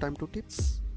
time to tips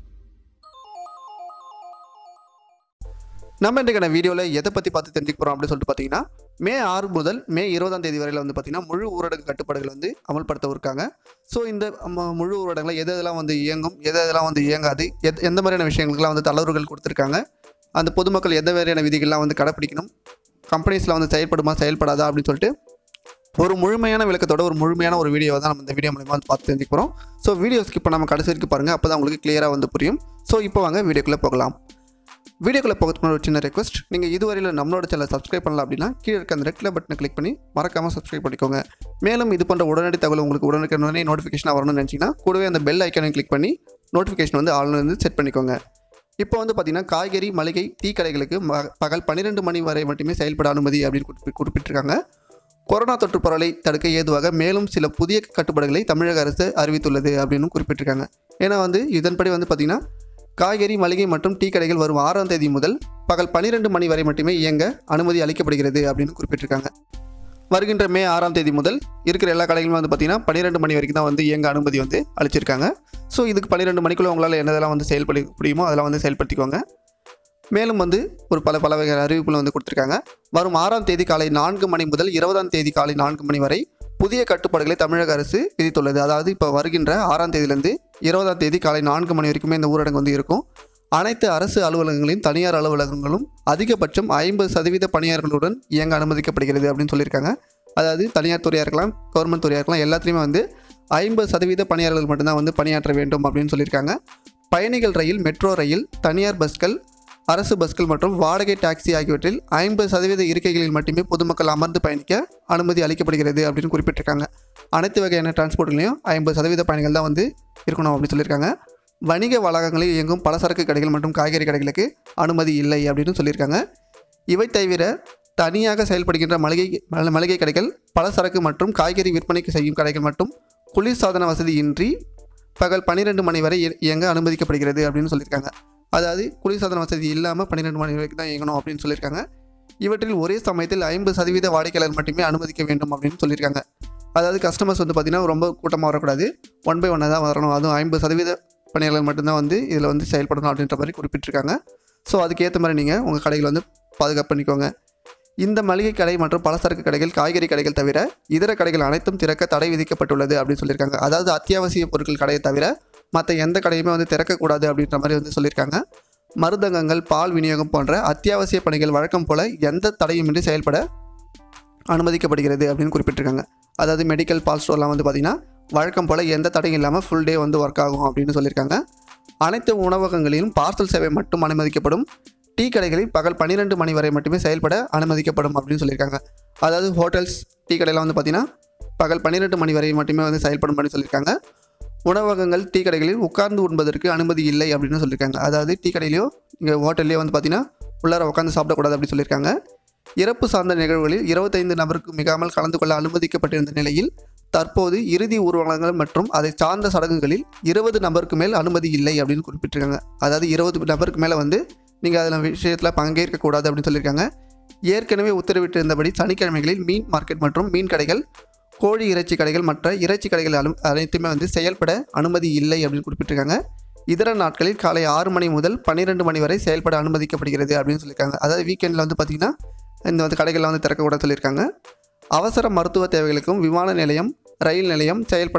நம்ம இன்றைக்கான வீடியோவில் எதை பற்றி பார்த்து தெரிஞ்சுக்க போகிறோம் அப்படின்னு சொல்லிட்டு பார்த்தீங்கன்னா மே ஆறு முதல் மே இருபதாம் தேதி வரையில் வந்து பார்த்தீங்கன்னா முழு ஊரடங்கு கட்டுப்பாடுகள் வந்து அமல்படுத்த இருக்காங்க ஸோ இந்த ம- முழு ஊரடங்கில் எது எதெல்லாம் வந்து இயங்கும் எது எதெல்லாம் வந்து இயங்காது எத் எந்த மாதிரியான விஷயங்களுக்குலாம் வந்து தளர்வுகள் கொடுத்துருக்காங்க அந்த பொதுமக்கள் எந்த மாதிரியான விதிகள்லாம் வந்து கடைப்பிடிக்கணும் கம்பெனிஸில் வந்து செயல்படுமா செயல்படாதா அப்படின்னு சொல்லிட்டு ஒரு முழுமையான விளக்கத்தோட ஒரு முழுமையான ஒரு வீடியோ தான் நம்ம இந்த வீடியோ மூலமா வந்து பார்த்து தெரிஞ்சுக்க போகிறோம் ஸோ வீடியோ ஸ்கிப் பண்ணாமல் கடைசி வரைக்கும் பாருங்கள் அப்போ தான் உங்களுக்கு கிளியராக வந்து புரியும் ஸோ இப்போ வாங்க வீடியோக்குள்ளே போகலாம் வீடியோக்குள்ளே போகிறதுக்கு முன்னாடி ஒரு சின்ன ரெக்வஸ்ட் நீங்கள் இதுவரையில் நம்மளோட சேனலை சப்ஸ்கிரைப் பண்ணல அப்படின்னா கீழே இருக்க அந்த ரெட் கலர் பட்டனை கிளிக் பண்ணி மறக்காமல் சப்ஸ்கிரைப் பண்ணிக்கோங்க மேலும் இது போன்ற உடனடி தகவல் உங்களுக்கு உடனே நோட்டிஃபிகேஷனாக வரணும்னு நினச்சிங்கன்னா கூடவே அந்த பெல் ஐக்கானையும் கிளிக் பண்ணி நோட்டிஃபிகேஷன் வந்து ஆன்லைன் வந்து செட் பண்ணிக்கோங்க இப்போ வந்து பார்த்தீங்கன்னா காய்கறி மளிகை டீ கடைகளுக்கு ம- பகல் பன்னிரெண்டு மணி வரை மட்டுமே செயல்பட அனுமதி அப்படின்னு குறிப்பி குறிப்பிட்டிருக்காங்க கொரோனா தொற்று பரவலை தடுக்க ஏதுவாக மேலும் சில புதிய கட்டுப்பாடுகளை தமிழக அரசு அறிவித்துள்ளது அப்படின்னு குறிப்பிட்டிருக்காங்க ஏன்னா வந்து இதன்படி வந்து பார்த்திங்கன்னா காய்கறி மளிகை மற்றும் டீ கடைகள் வரும் ஆறாம் தேதி முதல் பகல் பன்னிரெண்டு மணி வரை மட்டுமே இயங்க அனுமதி அளிக்கப்படுகிறது அப்படின்னு குறிப்பிட்டிருக்காங்க வருகின்ற மே ஆறாம் தேதி முதல் இருக்கிற எல்லா கடைகளும் வந்து பார்த்திங்கன்னா பன்னிரெண்டு மணி வரைக்கும் தான் வந்து இயங்க அனுமதி வந்து அளிச்சிருக்காங்க ஸோ இதுக்கு பன்னிரெண்டு மணிக்குள்ளே உங்களால் என்னதெல்லாம் வந்து செயல்பட முடியுமோ அதெல்லாம் வந்து செயல்படுத்திக்கோங்க மேலும் வந்து ஒரு பல பல வகை அறிவிப்புகள் வந்து கொடுத்துருக்காங்க வரும் ஆறாம் தேதி காலை நான்கு மணி முதல் இருபதாம் தேதி காலை நான்கு மணி வரை புதிய கட்டுப்பாடுகளை தமிழக அரசு விதித்துள்ளது அதாவது இப்போ வருகின்ற ஆறாம் தேதியிலேருந்து இருபதாம் தேதி காலை நான்கு மணி வரைக்குமே இந்த ஊரடங்கு வந்து இருக்கும் அனைத்து அரசு அலுவலகங்களையும் தனியார் அலுவலகங்களும் அதிகபட்சம் ஐம்பது சதவீத பணியாளர்களுடன் இயங்க அனுமதிக்கப்படுகிறது அப்படின்னு சொல்லியிருக்காங்க அதாவது தனியார் துறையாக இருக்கலாம் கவர்மெண்ட் துறையாக இருக்கலாம் எல்லாத்துலேயுமே வந்து ஐம்பது சதவீத பணியாளர்கள் மட்டும்தான் வந்து பணியாற்ற வேண்டும் அப்படின்னு சொல்லியிருக்காங்க பயணிகள் ரயில் மெட்ரோ ரயில் தனியார் பஸ்கள் அரசு பஸ்கள் மற்றும் வாடகை டாக்ஸி ஆகியவற்றில் ஐம்பது சதவீத இருக்கைகளில் மட்டுமே பொதுமக்கள் அமர்ந்து பயணிக்க அனுமதி அளிக்கப்படுகிறது அப்படின்னு குறிப்பிட்டிருக்காங்க அனைத்து வகையான டிரான்ஸ்போர்ட்லையும் ஐம்பது சதவீத பயணிகள் தான் வந்து இருக்கணும் அப்படின்னு சொல்லியிருக்காங்க வணிக வளாகங்களில் இயங்கும் பலசரக்கு கடைகள் மற்றும் காய்கறி கடைகளுக்கு அனுமதி இல்லை அப்படின்னு சொல்லியிருக்காங்க இவை தவிர தனியாக செயல்படுகின்ற மளிகை ம- மளிகை கடைகள் பலசரக்கு மற்றும் காய்கறி விற்பனைக்கு செய்யும் கடைகள் மட்டும் குளிர்சாதன வசதியின்றி பகல் பன்னிரெண்டு மணி வரை இய- இயங்க அனுமதிக்கப்படுகிறது அப்படின்னு சொல்லியிருக்காங்க அதாவது குளிர்சாதன வசதி இல்லாமல் பன்னிரெண்டு மணி வரைக்கும் தான் இயங்கணும் அப்படின்னு சொல்லியிருக்காங்க இவற்றில் ஒரே சமயத்தில் ஐம்பது சதவீத வாடிக்கையாளர் மட்டுமே அனுமதிக்க வேண்டும் அப்படின்னு சொல்லியிருக்காங்க அதாவது கஸ்டமர்ஸ் வந்து பார்த்திங்கன்னா ரொம்ப கூட்டமாக வரக்கூடாது ஒன் பை ஒன்னாக தான் வரணும் அதுவும் ஐம்பது சதவீத பணியாளர்கள் மட்டும்தான் வந்து இதில் வந்து செயல்படணும் அப்படின்ற மாதிரி குறிப்பிட்டிருக்காங்க ஸோ அதுக்கேற்ற மாதிரி நீங்கள் உங்கள் கடைகளை வந்து பாதுகாப்பு பண்ணிக்கோங்க இந்த மளிகை கடை மற்றும் பலசரக்கு கடைகள் காய்கறி கடைகள் தவிர இதர கடைகள் அனைத்தும் திறக்க தடை விதிக்கப்பட்டுள்ளது அப்படின்னு சொல்லியிருக்காங்க அதாவது அத்தியாவசிய பொருட்கள் கடையை தவிர மற்ற எந்த கடையுமே வந்து திறக்கக்கூடாது அப்படின்ற மாதிரி வந்து சொல்லியிருக்காங்க மருந்தகங்கள் பால் விநியோகம் போன்ற அத்தியாவசிய பணிகள் வழக்கம் போல எந்த தடையுமின்றி செயல்பட அனுமதிக்கப்படுகிறது அப்படின்னு குறிப்பிட்டிருக்காங்க அதாவது மெடிக்கல் பால் ஸ்டோர்லாம் வந்து பார்த்திங்கன்னா வழக்கம் போல் எந்த தடையும் இல்லாமல் ஃபுல் டே வந்து ஒர்க் ஆகும் அப்படின்னு சொல்லியிருக்காங்க அனைத்து உணவகங்களிலும் பார்சல் சேவை மட்டும் அனுமதிக்கப்படும் டீ கடைகளில் பகல் பன்னிரெண்டு மணி வரை மட்டுமே செயல்பட அனுமதிக்கப்படும் அப்படின்னு சொல்லியிருக்காங்க அதாவது ஹோட்டல்ஸ் டீ கடையில் வந்து பார்த்திங்கன்னா பகல் பன்னிரெண்டு மணி வரை மட்டுமே வந்து செயல்படும் அப்படின்னு சொல்லியிருக்காங்க உணவகங்கள் டீ கடைகளில் உட்கார்ந்து உண்பதற்கு அனுமதி இல்லை அப்படின்னு சொல்லியிருக்காங்க அதாவது டீ கடையிலையோ இங்கே ஹோட்டல்லையோ வந்து பார்த்தீங்கன்னா உள்ளார உட்காந்து சாப்பிடக்கூடாது அப்படின்னு சொல்லியிருக்காங்க இறப்பு சார்ந்த நிகழ்வுகளில் இருபத்தைந்து நபருக்கு மிகாமல் கலந்து கொள்ள அனுமதிக்கப்பட்டிருந்த நிலையில் தற்போது இறுதி ஊர்வலங்கள் மற்றும் அதை சார்ந்த சடங்குகளில் இருபது நபருக்கு மேல் அனுமதி இல்லை அப்படின்னு குறிப்பிட்டிருக்காங்க அதாவது இருபது நபருக்கு மேலே வந்து நீங்கள் அதில் விஷயத்தில் பங்கேற்கக்கூடாது அப்படின்னு சொல்லியிருக்காங்க ஏற்கனவே உத்தரவிட்டிருந்தபடி சனிக்கிழமைகளில் மீன் மார்க்கெட் மற்றும் மீன் கடைகள் கோழி இறைச்சி கடைகள் மற்ற இறைச்சி கடைகள் அனு அனைத்துமே வந்து செயல்பட அனுமதி இல்லை அப்படின்னு குறிப்பிட்டிருக்காங்க இதர நாட்களில் காலை ஆறு மணி முதல் பன்னிரெண்டு மணி வரை செயல்பட அனுமதிக்கப்படுகிறது அப்படின்னு சொல்லியிருக்காங்க அதாவது வீக்கெண்டில் வந்து பார்த்திங்கன்னா இந்த வந்து கடைகள்லாம் வந்து திறக்கக்கூடாது சொல்லியிருக்காங்க அவசர மருத்துவ தேவைகளுக்கும் விமான நிலையம் ரயில் நிலையம் செயல்பட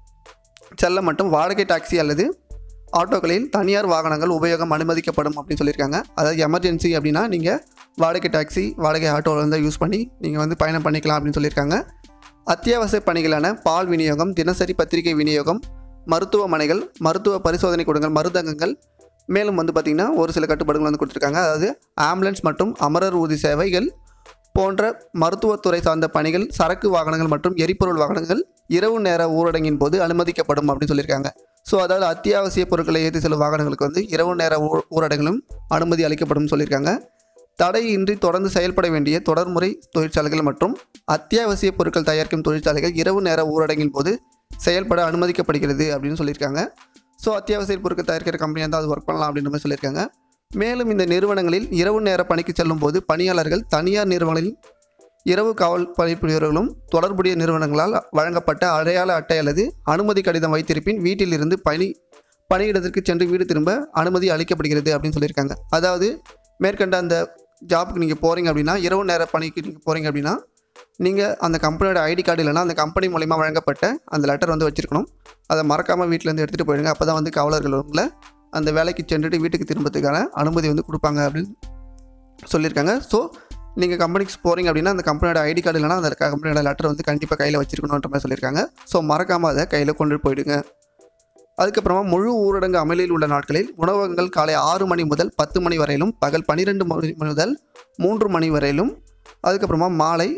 செல்ல மட்டும் வாடகை டாக்ஸி அல்லது ஆட்டோக்களில் தனியார் வாகனங்கள் உபயோகம் அனுமதிக்கப்படும் அப்படின்னு சொல்லியிருக்காங்க அதாவது எமர்ஜென்சி அப்படின்னா நீங்கள் வாடகை டாக்ஸி வாடகை ஆட்டோவில் வந்து யூஸ் பண்ணி நீங்கள் வந்து பயணம் பண்ணிக்கலாம் அப்படின்னு சொல்லியிருக்காங்க அத்தியாவசிய பணிகளான பால் விநியோகம் தினசரி பத்திரிகை விநியோகம் மருத்துவமனைகள் மருத்துவ பரிசோதனை கூடங்கள் மருந்தகங்கள் மேலும் வந்து பார்த்திங்கன்னா ஒரு சில கட்டுப்பாடுகள் வந்து கொடுத்துருக்காங்க அதாவது ஆம்புலன்ஸ் மற்றும் அமரர் ஊர்தி சேவைகள் போன்ற மருத்துவத்துறை சார்ந்த பணிகள் சரக்கு வாகனங்கள் மற்றும் எரிபொருள் வாகனங்கள் இரவு நேர ஊரடங்கின் போது அனுமதிக்கப்படும் அப்படின்னு சொல்லியிருக்காங்க ஸோ அதாவது அத்தியாவசிய பொருட்களை ஏற்றி செல்லும் வாகனங்களுக்கு வந்து இரவு நேர ஊ- ஊரடங்கிலும் அனுமதி அளிக்கப்படும் சொல்லியிருக்காங்க தடையின்றி தொடர்ந்து செயல்பட வேண்டிய தொடர்முறை தொழிற்சாலைகள் மற்றும் அத்தியாவசிய பொருட்கள் தயாரிக்கும் தொழிற்சாலைகள் இரவு நேர ஊரடங்கின் போது செயல்பட அனுமதிக்கப்படுகிறது அப்படின்னு சொல்லியிருக்காங்க ஸோ அத்தியாவசிய பொருட்கள் தயாரிக்கிற கம்பெனியாக தான் அது ஒர்க் பண்ணலாம் அப்படின்ற மாதிரி சொல்லியிருக்காங்க மேலும் இந்த நிறுவனங்களில் இரவு நேர பணிக்கு செல்லும் போது பணியாளர்கள் தனியார் நிறுவனங்களில் இரவு காவல் பணிபுரியவர்களும் தொடர்புடைய நிறுவனங்களால் வழங்கப்பட்ட அடையாள அட்டை அல்லது அனுமதி கடிதம் வைத்திருப்பின் வீட்டிலிருந்து பணி பணியிடத்திற்கு சென்று வீடு திரும்ப அனுமதி அளிக்கப்படுகிறது அப்படின்னு சொல்லியிருக்காங்க அதாவது மேற்கண்ட அந்த ஜாபுக்கு நீங்கள் போகிறீங்க அப்படின்னா இரவு நேர பணிக்கு நீங்கள் போகிறீங்க அப்படின்னா நீங்கள் அந்த கம்பெனியோட ஐடி கார்டு இல்லைன்னா அந்த கம்பெனி மூலிமா வழங்கப்பட்ட அந்த லெட்டர் வந்து வச்சுருக்கணும் அதை மறக்காமல் வீட்டிலேருந்து எடுத்துகிட்டு போயிடுங்க அப்போ தான் வந்து காவலர்கள் உங்களை அந்த வேலைக்கு சென்றுட்டு வீட்டுக்கு திரும்பத்துக்கான அனுமதி வந்து கொடுப்பாங்க அப்படின்னு சொல்லியிருக்காங்க ஸோ நீங்கள் கம்பெனிக்கு போகிறீங்க அப்படின்னா அந்த கம்பெனியோட ஐடி கார்டு இல்லைனா அந்த கம்பெனியோட லெட்டர் வந்து கண்டிப்பாக கையில் வச்சிருக்கணுன்ற மாதிரி சொல்லியிருக்காங்க ஸோ மறக்காமல் அதை கையில் கொண்டு போயிடுங்க அதுக்கப்புறமா முழு ஊரடங்கு அமலில் உள்ள நாட்களில் உணவகங்கள் காலை ஆறு மணி முதல் பத்து மணி வரையிலும் பகல் பன்னிரெண்டு மணி முதல் மூன்று மணி வரையிலும் அதுக்கப்புறமா மாலை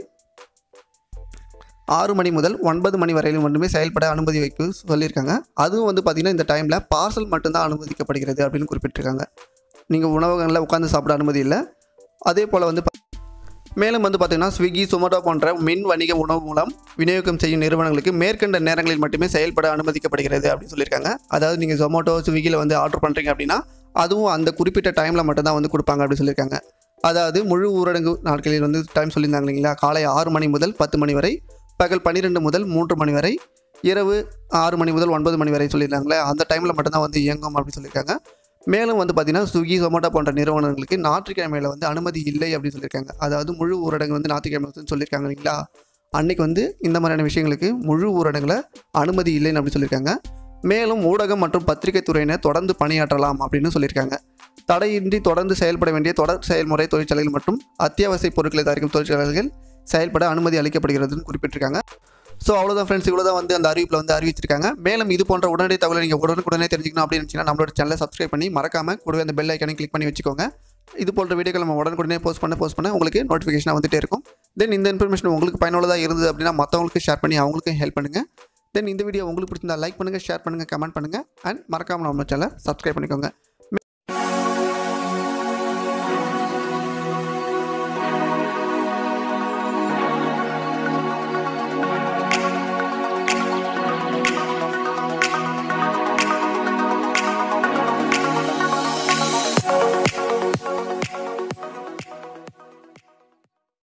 ஆறு மணி முதல் ஒன்பது மணி வரையிலும் மட்டுமே செயல்பட அனுமதி வைக்க சொல்லியிருக்காங்க அதுவும் வந்து பார்த்திங்கன்னா இந்த டைமில் பார்சல் மட்டும்தான் அனுமதிக்கப்படுகிறது அப்படின்னு குறிப்பிட்டிருக்காங்க நீங்கள் உணவகங்களில் உட்காந்து சாப்பிட அனுமதி இல்லை அதே போல் வந்து பா- மேலும் வந்து பார்த்திங்கன்னா ஸ்விக்கி சொமேட்டோ போன்ற மின் வணிக உணவு மூலம் விநியோகம் செய்யும் நிறுவனங்களுக்கு மேற்கண்ட நேரங்களில் மட்டுமே செயல்பட அனுமதிக்கப்படுகிறது அப்படின்னு சொல்லியிருக்காங்க அதாவது நீங்கள் ஜொமேட்டோ ஸ்விக்கியில் வந்து ஆர்டர் பண்ணுறீங்க அப்படின்னா அதுவும் அந்த குறிப்பிட்ட டைமில் மட்டும்தான் வந்து கொடுப்பாங்க அப்படின்னு சொல்லியிருக்காங்க அதாவது முழு ஊரடங்கு நாட்களில் வந்து டைம் சொல்லியிருந்தாங்க இல்லைங்களா காலை ஆறு மணி முதல் பத்து மணி வரை பகல் பன்னிரெண்டு முதல் மூன்று மணி வரை இரவு ஆறு மணி முதல் ஒன்பது மணி வரை சொல்லியிருந்தாங்களே அந்த டைமில் மட்டும்தான் வந்து இயங்கும் அப்படின்னு சொல்லியிருக்காங்க மேலும் வந்து பார்த்திங்கன்னா ஸ்விக்கி சொமேட்டோ போன்ற நிறுவனங்களுக்கு ஞாயிற்றுக்கிழமையில் வந்து அனுமதி இல்லை அப்படின்னு சொல்லியிருக்காங்க அதாவது முழு ஊரடங்கு வந்து ஞாயிற்றுக்கிழமை வந்து சொல்லியிருக்காங்க இல்லைங்களா அன்னைக்கு வந்து இந்த மாதிரியான விஷயங்களுக்கு முழு ஊரடங்கில் அனுமதி இல்லைன்னு அப்படி சொல்லியிருக்காங்க மேலும் ஊடகம் மற்றும் பத்திரிகை துறையினர் தொடர்ந்து பணியாற்றலாம் அப்படின்னு சொல்லியிருக்காங்க தடையின்றி தொடர்ந்து செயல்பட வேண்டிய தொடர் செயல்முறை தொழிற்சாலைகள் மற்றும் அத்தியாவசிய பொருட்களை தயாரிக்கும் தொழிற்சாலைகள் செயல்பட அனுமதி அளிக்கப்படுகிறதுன்னு குறிப்பிட்டிருக்காங்க ஸோ அவ்வளோதான் ஃப்ரெண்ட்ஸ் இவ்வளோ தான் வந்து அந்த அறிவிப்பில் வந்து அறிவிச்சிருக்காங்க மேலும் இது போன்ற உடனடி தகவலை நீங்கள் உடனுக்குடனே தெரிஞ்சுக்கணும் அப்படின்னு நினச்சிங்கன்னா நம்மளோட சேனலை சப்ஸ்கிரைப் பண்ணி மறக்காம கூடவே அந்த பெல் ஐக்கானை கிளிக் பண்ணி வச்சுக்கோங்க இது போன்ற வீடியோக்கள் நம்ம உடனுக்குடனே போஸ்ட் பண்ண போஸ்ட் பண்ண உங்களுக்கு நோட்டிஃபிகேஷனாக வந்துட்டே இருக்கும் தென் இந்த இன்ஃபர்மேஷன் உங்களுக்கு பயனுள்ளதாக இருந்தது அப்படின்னா மற்றவங்களுக்கு ஷேர் பண்ணி அவங்களுக்கும் ஹெல்ப் பண்ணுங்கள் தென் இந்த வீடியோ உங்களுக்கு பிடிச்சிருந்தா லைக் பண்ணுங்கள் ஷேர் பண்ணுங்கள் கமெண்ட் பண்ணுங்கள் அண்ட் மறக்காமல் நம்ம சேனலை சப்ஸ்கிரைப் பண்ணிக்கோங்க